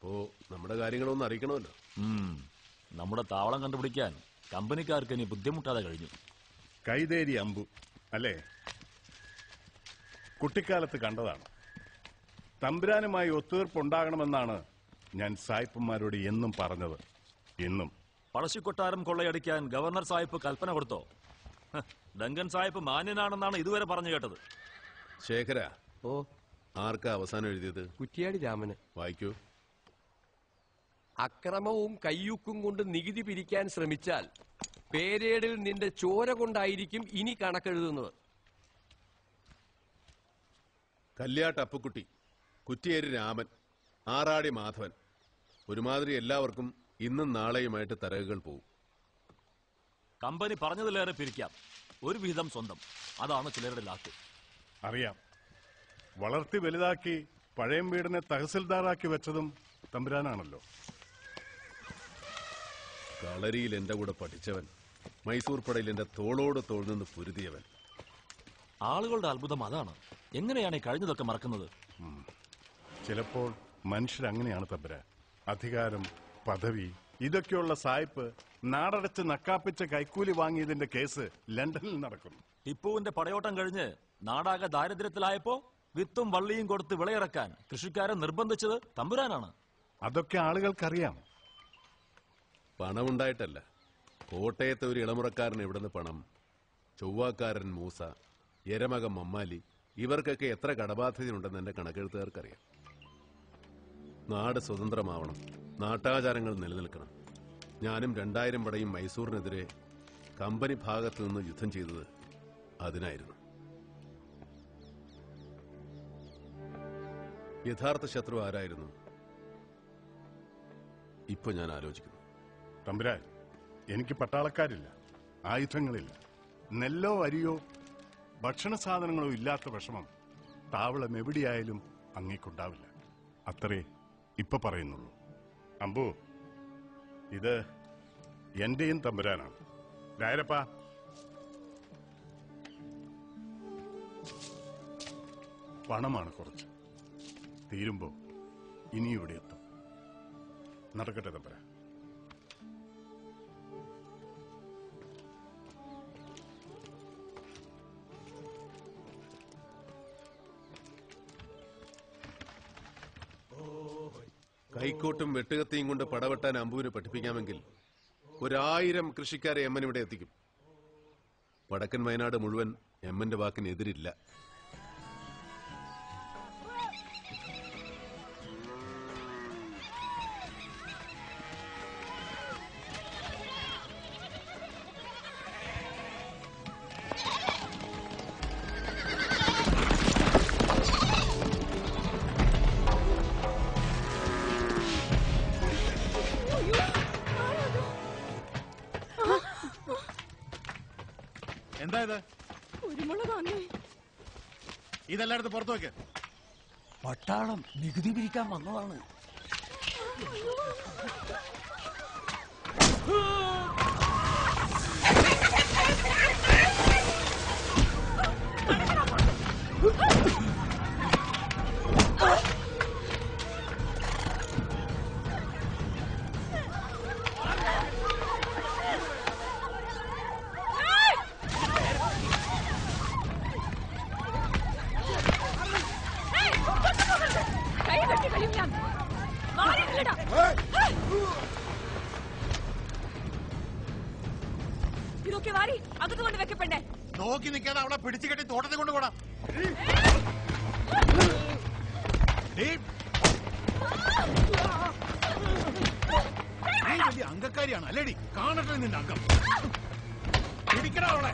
അപ്പോ നമ്മുടെ കാര്യങ്ങളൊന്നും അറിയിക്കണമല്ലോ ഉം. നമ്മുടെ താവളം കണ്ടുപിടിക്കാൻ കമ്പനിക്കാർക്ക് ഇനി ബുദ്ധിമുട്ടാതെ കഴിഞ്ഞു കൈതേരി അമ്പു അല്ലേ കുട്ടിക്കാലത്ത് കണ്ടതാണ് തമ്പുരാനുമായി ഒത്തുതീർപ്പുണ്ടാകണമെന്നാണ് ഞാൻ സായിപ്പന്മാരോട് എന്നും പറഞ്ഞത് ഇന്നും പഴശ്ശിക്കൊട്ടാരം കൊള്ളയടിക്കാൻ ഗവർണർ സാഹിബ് കൽപ്പന കൊടുത്തോ ഹ്, ഡങ്കൻ സാഹിബ് മാന്യനാണെന്നാണ് ഇതുവരെ പറഞ്ഞു കേട്ടത് ശേഖര ഓ ആർക്കാ അവസാനം എഴുതിയത് കുറ്റിയാടി രാമന് വായിക്കൂ അക്രമവും കയ്യൂക്കും കൊണ്ട് നികുതി പിരിക്കാൻ ശ്രമിച്ചാൽ പേരേടിൽ നിന്റെ ചോര കൊണ്ടായിരിക്കും ഇനി കണക്കെഴുതുന്നത് കല്യാട്ട് അപ്പുക്കുട്ടി കുറ്റിയേരി രാമൻ ആറാടി മാധവൻ ഒരുമാതിരി എല്ലാവർക്കും ഇന്നും നാളെയുമായിട്ട് തരകുകൾ പോകും കമ്പനി പറഞ്ഞതിലേറെ പിരിക്കാം ഒരു വിഹിതം സ്വന്തം അതാണ് ചിലരുടെ ലാക്ക് അറിയാം വളർത്തി വലുതാക്കി പഴയ വീടിനെ തഹസിൽദാറാക്കി വെച്ചതും തമ്പുരാനാണല്ലോ കളരിയിൽ എന്റെ കൂടെ പഠിച്ചവൻ മൈസൂർ പടയിൽ എന്റെ തോളോട് തോൾ നിന്ന് പൊരുതിയവൻ ആളുകളുടെ അത്ഭുതം അതാണ് എങ്ങനെയാണ് ഈ കഴിഞ്ഞതൊക്കെ മറക്കുന്നത് ചിലപ്പോൾ മനുഷ്യരങ്ങനെയാണ് തമ്പുരാൻ അധികാരം പദവി ഇതൊക്കെയുള്ള സായിപ്പ് നാടടച്ച് നക്കാപ്പിച്ച് കൈക്കൂലി വാങ്ങിയതിന്റെ കേസ് ലണ്ടനിൽ നടക്കുന്നു ടിപ്പുവിന്റെ പടയോട്ടം കഴിഞ്ഞ് നാടാകെ ദാരിദ്ര്യത്തിലായപ്പോ വിത്തും വള്ളിയും കൊടുത്ത് വിളയിറക്കാൻ കൃഷിക്കാരെ നിർബന്ധിച്ചത് തമ്പുരാനാണ് അതൊക്കെ ആളുകൾക്കറിയാം പണമുണ്ടായിട്ടല്ല കോട്ടയത്തെ ഒരു ഇളമുറക്കാരൻ എവിടുന്ന് പണം ചൊവ്വാക്കാരൻ മൂസ എരമകം മമ്മാലി ഇവർക്കൊക്കെ എത്ര കടബാധ്യതയുണ്ടെന്ന് എന്റെ കണക്കെഴുത്തുകാർക്കറിയാം നാട് സ്വതന്ത്രമാവണം നാട്ടാചാരങ്ങൾ നിലനിൽക്കണം ഞാനും രണ്ടായിരം പടയും മൈസൂറിനെതിരെ കമ്പനി ഭാഗത്തു നിന്ന് യുദ്ധം ചെയ്തത് അതിനായിരുന്നു യഥാർത്ഥ ശത്രു ആരായിരുന്നു ഇപ്പൊ ഞാൻ ആലോചിക്കുന്നു തമ്പുരാൻ എനിക്ക് പട്ടാളക്കാരില്ല ആയുധങ്ങളില്ല നെല്ലോ അരിയോ ഭക്ഷണ സാധനങ്ങളോ ഇല്ലാത്ത വിഷമം താവളം എവിടെയായാലും അങ്ങേക്കുണ്ടാവില്ല അത്രേ ഇപ്പൊ പറയുന്നുള്ളൂ അമ്പു ഇത് എന്റെയും തമ്പുരാനാണ് രായരപ്പ പണമാണ് കുറച്ച് തീരുമ്പോ ഇനി ഇവിടെ എത്തും നടക്കട്ടെ തമ്പുരാൻ കൈക്കോട്ടും വെട്ടുകത്തിയും കൊണ്ട് പടവെട്ടാൻ അമ്പുവിനെ പഠിപ്പിക്കാമെങ്കിൽ ഒരായിരം കൃഷിക്കാരെ എമ്മൻ ഇവിടെ എത്തിക്കും വടക്കൻ വയനാട് മുഴുവൻ എമ്മന്റെ വാക്കിനെതിരില്ല എന്താ ഇത് കുരുമുളകാന്നേ ഇതെല്ലായിടത്തും പുറത്തു വെക്ക് പട്ടാളം നികുതി പിരിക്കാൻ വന്നതാണ് കൈ വെട്ടി കളയും ഞാൻ മാറിയില്ലടാ ഇതൊക്കെ വാരി അകത്ത് കൊണ്ട് വെക്കപ്പെടേ നോക്കി നിൽക്കാതെ അവളെ പിടിച്ചു കെട്ടി തോട്ടത്തിൽ കൊണ്ടുപോടാ നീ നീ വലിയ അംഗക്കാരിയാണ് അല്ലേടി കാണട്ടെ നിന്റെ അംഗം പിടിക്കടാ അവളെ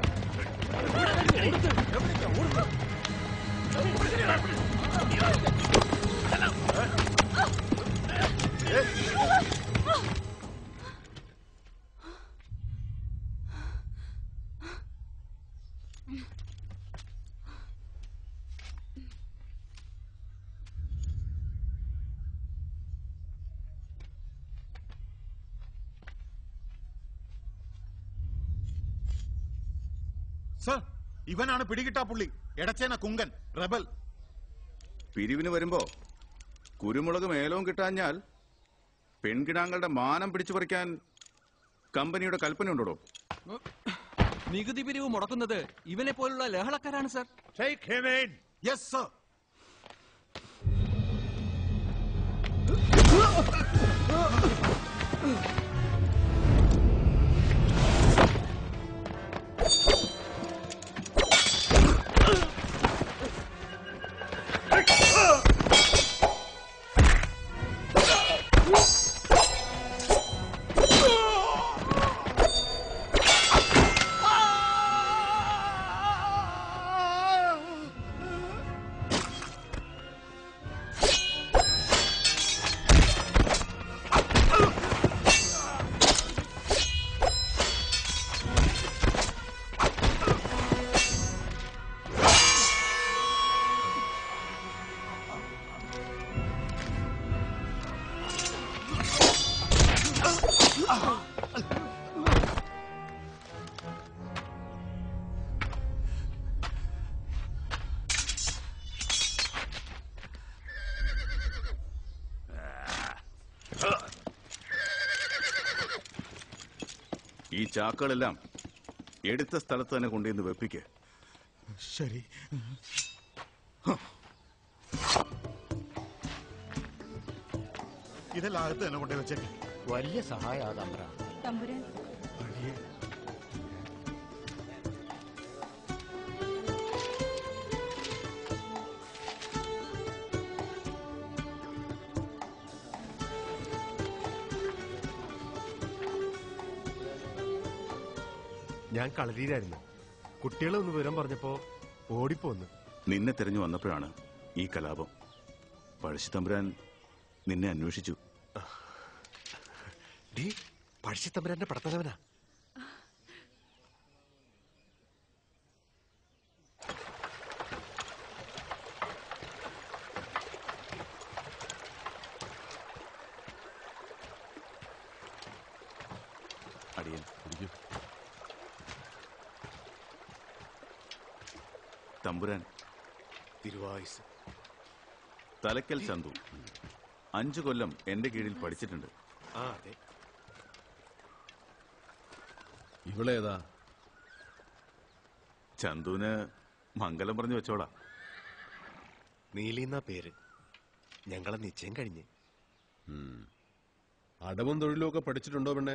സർ ഇവനാണ് പിടികിട്ടാ പുള്ളി എടച്ചേന കുങ്കൻ റബൽ പിരിവിന് വരുമ്പോ കുരുമുളക് മേലവും കിട്ടാഞ്ഞാൽ പെൺകിടാങ്ങളുടെ മാനം പിടിച്ചു പറിക്കാൻ കമ്പനിയുടെ കൽപ്പന ഉണ്ടോ നികുതി പിരിവ് മുടക്കുന്നത് ഇവനെ പോലുള്ള ലഹളക്കാരാണ് സർ യെസ് സർ ഈ ചാക്കുകളെല്ലാം എടുത്ത സ്ഥലത്ത് തന്നെ കൊണ്ടുവന്ന് വെപ്പിക്ക് ശരി ഇതെല്ലാം അകത്ത് തന്നെ കൊണ്ടേ വെച്ചേക്ക് വലിയ സഹായ തമ്പ്ര തമ്പുരാൻ ഞാൻ കളരിയിലായിരുന്നു കുട്ടികളെ ഒന്ന് വിവരം പറഞ്ഞപ്പോ ഓടിപ്പോന്ന് നിന്നെ തിരഞ്ഞു വന്നപ്പോഴാണ് ഈ കലാപം പഴശ്ശിത്തമ്പുരാൻ നിന്നെ അന്വേഷിച്ചു ഡീ പഴശ്ശിത്തമ്പരാന്റെ പടത്തലവനാ അടിയൻ ഇരിക്കും തമ്പുരാൻ തിരുവായുസ് തലക്കൽ ചന്തു അഞ്ചു കൊല്ലം എന്റെ കീഴിൽ പഠിച്ചിട്ടുണ്ട് ആ അതെ ഇവളേതാ ചന്തുവിന് മംഗലം പറഞ്ഞു വെച്ചോളാ നീലിന്ന പേര് ഞങ്ങളെ നിശ്ചയം കഴിഞ്ഞ് ഉം. അടവും തൊഴിലും ഒക്കെ പഠിച്ചിട്ടുണ്ടോ പെണ്ണെ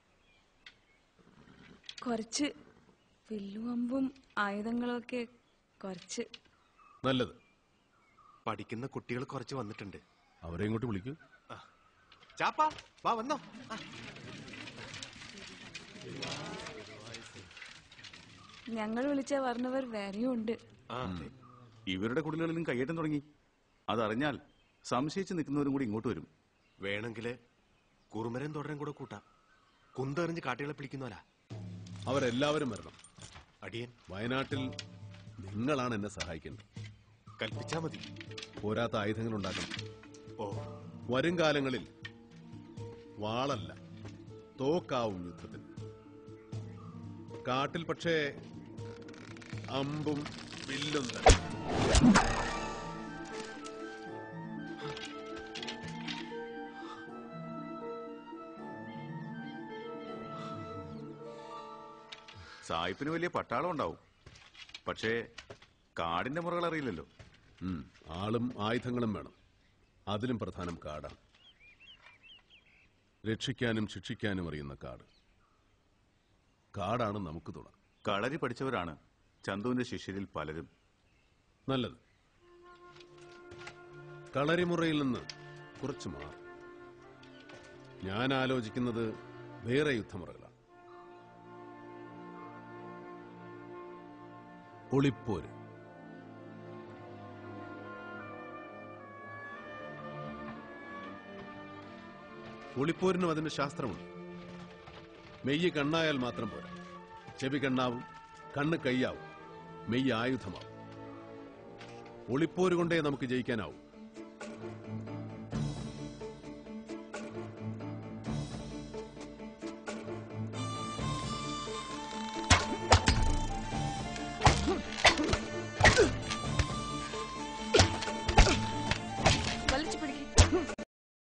കുറച്ച് വില്ലും അമ്പും ആയുധങ്ങളും ഒക്കെ കുറച്ച് നല്ലത് പഠിക്കുന്ന കുട്ടികൾ കുറച്ച് വന്നിട്ടുണ്ട് അവരെ ഇങ്ങോട്ട് വിളിക്കൂ ചാപ്പാ വാ വന്നോ ആ, ഞങ്ങൾ വിളിച്ച പറഞ്ഞവർ വേറെയും ഉണ്ട് ആ അതെ ഇവരുടെ കുടിലുകളിലും കയ്യേറ്റം തുടങ്ങി അതറിഞ്ഞാൽ സംശയിച്ച് നിൽക്കുന്നവരും കൂടി ഇങ്ങോട്ട് വരും വേണമെങ്കില് കുറുമരൻ തുടരാൻ കൂടെ കൂട്ടാം കുന്തെറിഞ്ഞ് കാട്ടികളെ പിടിക്കുന്നവരാ അവരെല്ലാവരും വരണം അടിയൻ വയനാട്ടിൽ നിങ്ങളാണ് എന്നെ സഹായിക്കേണ്ടത് കൽപ്പിച്ചാ മതി പോരാത്ത ആയുധങ്ങൾ ഉണ്ടാക്കണം ഓ വരും കാലങ്ങളിൽ വാളല്ല തോക്കാവും യുദ്ധത്തിൽ കാട്ടിൽ പക്ഷേ അമ്പും വില്ലും തന്നെ സായിപ്പിന് വലിയ പട്ടാളം ഉണ്ടാവും പക്ഷേ കാടിന്റെ മുറകൾ അറിയില്ലല്ലോ ഉം, ആളും ആയുധങ്ങളും വേണം അതിലും പ്രധാനം കാടാണ് രക്ഷിക്കാനും ശിക്ഷിക്കാനും അറിയുന്ന കാട് കാടാണ് നമുക്ക് തുണ കളരി പഠിച്ചവരാണ് ചന്തുവിന്റെ ശിഷ്യരിൽ പലരും നല്ലത് കളരിമുറയിൽ നിന്ന് കുറച്ച് മാറി ഞാൻ ആലോചിക്കുന്നത് വേറെ യുദ്ധമുറകളാണ് ഒളിപ്പോര് ഒളിപ്പോരിനും അതിന്റെ ശാസ്ത്രമുണ്ട് മെയ്യ് കണ്ണായാൽ മാത്രം പോരാ ചെവി കണ്ണാവും കണ്ണ് കൈയാവും മെയ്യ് ആയുധമാവും ഒളിപ്പോര് കൊണ്ടേ നമുക്ക് ജയിക്കാനാവും